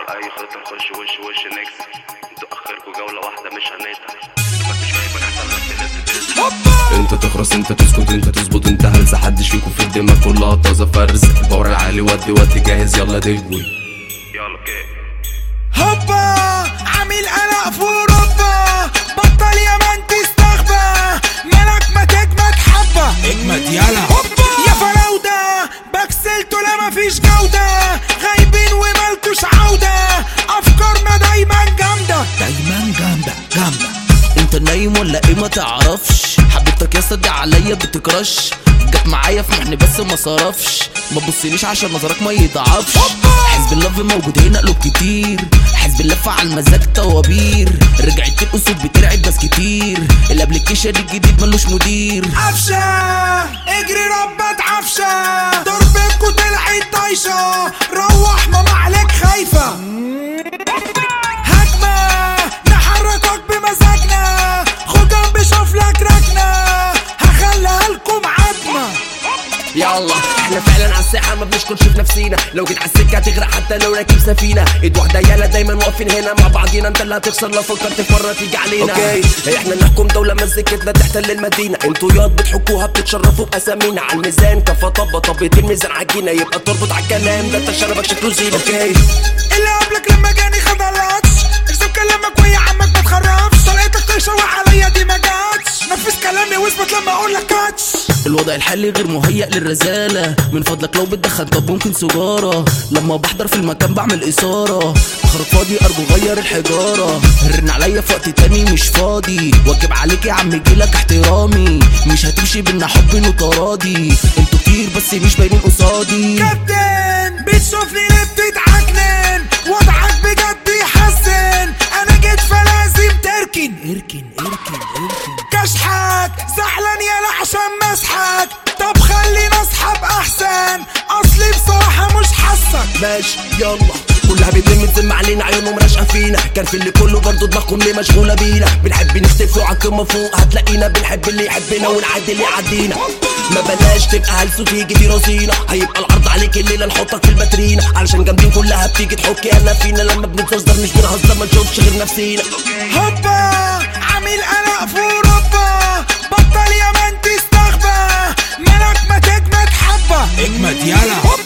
اي خطه نخش وش وش نكسب انتوا اخركوا جوله واحده مش هنقطع مفيش فايبك احسن ناس تنزل انت تخرس انت تسكت انت تظبط انت هلسة حدش فيكم في الدماغ كلها طازة فرز الباور العالي ودي ودي جاهز يلا دغوي يلا اوكي هوبا عامل قلق في اوروبا بطل يا مان تستخبى مالك ما تجمد حبه اجمد يلا هوبا يا فراوده بكسلتوا لا مفيش جوده غايبين ومالكوش عوده افكارنا دايما جامده دايما جامدة جامدة انت نايم ولا ايه ما تعرفش حبيبتك يا صدق عليا بتكرش جت معايا في محن بس ما صرفش ما تبصليش عشان نظرك ما يضعفش حزب اللف موجود هنا قلوب كتير حزب اللف على المزاج طوابير رجعت الاسود بترعب ناس كتير الابليكيشن الجديد ملوش مدير عفشه اجري ربات عفشه ضربكوا طلعت طايشه روح ماما عليك خايفه هجمه نحركك بمزاجنا خد جنبي شوف لك ركنه هخليها لكم عتمه يلا احنا فعلا على الساحه ما بنشكرش في نفسينا لو جيت على السكه هتغرق حتى لو راكب سفينه ايد واحده يالا دايما واقفين هنا مع بعضينا انت اللي هتخسر لو فكرت مره تيجي علينا اوكي احنا نحكم دوله مزيكتنا تحتل المدينه انتوا ياض بتحكوها بتتشرفوا باسامينا على الميزان كفه طبه طبيت الميزان عجينه يبقى تربط على الكلام ده انت شنبك شكله زينه اوكي اللي قبلك لما جاني خد اللاتش اكتب كلامك ويا عمك ما تخرفش طريقتك تشوح عليا دي ما جاتش نفذ كلامي واثبت لما اقول لك كاتش الوضع الحالي غير مهيأ للرزالة من فضلك لو بتدخن طب ممكن سجارة لما بحضر في المكان بعمل إثارة أخرج فاضي أرجو غير الحجارة رن عليا في وقت تاني مش فاضي واجب عليك يا عم جيلك احترامي مش هتمشي بينا حب وتراضي انتوا كتير بس مش باينين قصادي كابتن بتشوفني ليه بتتعكنن وضعك بجد يحسن انا جيت فلازم تركن اركن اركن اركن كشحك زعلان يالا عشان مسحك طب خلينا اصحاب احسن اصلي بصراحة مش حاسك ماشي يلا كلها بتلم تزم علينا عيونهم راشقه فينا كان في اللي كله برضه دماغهم ليه مشغوله بينا بنحب نختفي على القمه فوق هتلاقينا بنحب اللي يحبنا ونعدي اللي يعدينا ما بلاش تبقى هلس وتيجي دي رصينا هيبقى العرض عليك الليله نحطك في الباترينا علشان جامدين كلها بتيجي تحك انا فينا لما بنتصدر مش بنهزر ما نشوفش غير نفسينا هوبا عامل قلق في اوروبا بطل يا مان تستخبى مالك ما تجمد حبة اجمد يلا